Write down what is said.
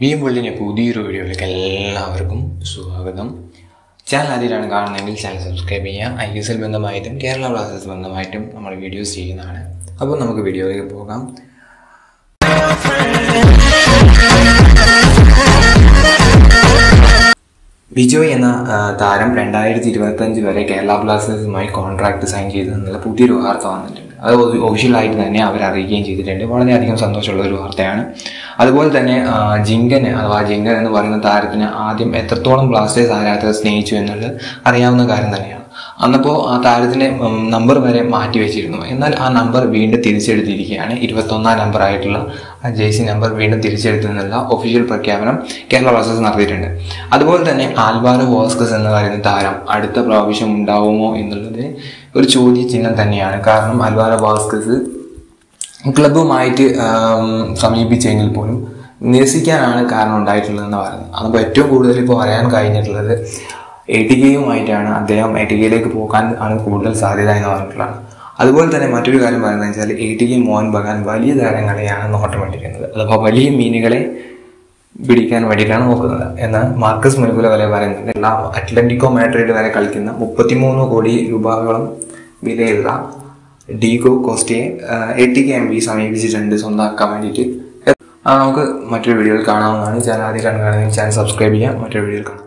വീമ്പുള്ളിൻ്റെ പുതിയൊരു വീഡിയോയിലേക്ക് എല്ലാവർക്കും സ്വാഗതം ചാനൽ ആദ്യമായിട്ടാണ് കാണുന്നതെങ്കിൽ ചാനൽ സബ്സ്ക്രൈബ് ചെയ്യാം ഐ എസ് എൽ ബന്ധമായിട്ടും കേരള ബ്ലാസ്റ്റേഴ്സ് ബന്ധമായിട്ടും നമ്മൾ വീഡിയോസ് ചെയ്യുന്നതാണ് അപ്പോൾ നമുക്ക് വീഡിയോയിലേക്ക് പോകാം വിജയ് എന്ന ആ, താരം രണ്ടായിരത്തി ഇരുപത്തഞ്ച് വരെ കേരള ബ്ലാസ്റ്റേഴ്സുമായി കോൺട്രാക്ട് സൈൻ ചെയ്ത് എന്നുള്ള പുതിയൊരു വാർത്ത വന്നിട്ടുണ്ട് അത് ഒഫീഷ്യലായിട്ട് തന്നെ അവർ അറിയിക്കുകയും ചെയ്തിട്ടുണ്ട് വളരെയധികം സന്തോഷമുള്ള ഒരു വാർത്തയാണ് അതുപോലെ തന്നെ ആ, ജിങ്കന് അഥവാ ജിങ്കൻ എന്ന് പറയുന്ന താരത്തിന് ആദ്യം എത്രത്തോളം ബ്ലാസ്റ്റേഴ്സ് ആരാധകർ സ്നേഹിച്ചു എന്നുള്ളത് അറിയാവുന്ന കാര്യം തന്നെയാണ് അന്നപ്പോൾ ആ താരത്തിൻ്റെ നമ്പർ വരെ മാറ്റി വെച്ചിരുന്നു എന്നാൽ ആ നമ്പർ വീണ്ടും തിരിച്ചെടുത്തിരിക്കുകയാണ് ഇരുപത്തൊന്നാം നമ്പർ ആയിട്ടുള്ള ആ ജേസി നമ്പർ വീണ്ടും തിരിച്ചെടുത്തെന്നുള്ള ഒഫീഷ്യൽ പ്രഖ്യാപനം കേരള ബ്ലാസ്റ്റേഴ്സ് നടത്തിയിട്ടുണ്ട് അതുപോലെ തന്നെ ആൽവാരോ വോസ്കസ് എന്ന് പറയുന്ന താരം അടുത്ത പ്രാവശ്യം ഉണ്ടാവുമോ എന്നുള്ളത് ഒരു ചോദ്യചിഹ്നം തന്നെയാണ് കാരണം ആൽവാരോ വാസ്കസ് ക്ലബ്ബുമായിട്ട് ആം, സമീപിച്ചെങ്കിൽ പോലും നിരസിക്കാനാണ് കാരണം ഉണ്ടായിട്ടുള്ളതെന്ന് പറയുന്നത് അതിപ്പോൾ ഏറ്റവും കൂടുതൽ ഇപ്പോൾ പറയാൻ കഴിഞ്ഞിട്ടുള്ളത് എ ടി കെയുമായിട്ടാണ് അദ്ദേഹം എ ടി കെയിലേക്ക് പോകാൻ ആണ് കൂടുതൽ സാധ്യത എന്ന് പറഞ്ഞിട്ടുള്ളതാണ് അതുപോലെ തന്നെ മറ്റൊരു കാര്യം പറയുന്നത് വെച്ചാൽ A T K Mohun Bagan വലിയ താരങ്ങളെയാണ് നോട്ടമിട്ടിരിക്കുന്നത് അഥവാ വലിയ മീനുകളെ പിടിക്കാൻ വേണ്ടിയിട്ടാണ് നോക്കുന്നത് എന്നാൽ മാർക്കസ് മെൽഗുല വരെ പറയുന്നത് എല്ലാ അറ്റ്ലന്റിക്കോ മാഡ്രിഡ് വരെ കളിക്കുന്ന മുപ്പത്തിമൂന്ന് കോടി രൂപയോളം വിലയുള്ള ഡീഗോ കോസ്റ്റയെ A T K M B സമീപിച്ചിട്ടുണ്ട് സ്വന്തമാക്കാൻ വേണ്ടിയിട്ട് ആ, നമുക്ക് മറ്റൊരു വീഡിയോയിൽ കാണാവുന്നതാണ് ചാനൽ ആദ്യം കാണുകയാണെങ്കിൽ ചാനൽ സബ്സ്ക്രൈബ് ചെയ്യാം മറ്റൊരു വീഡിയോയിൽ കാണാം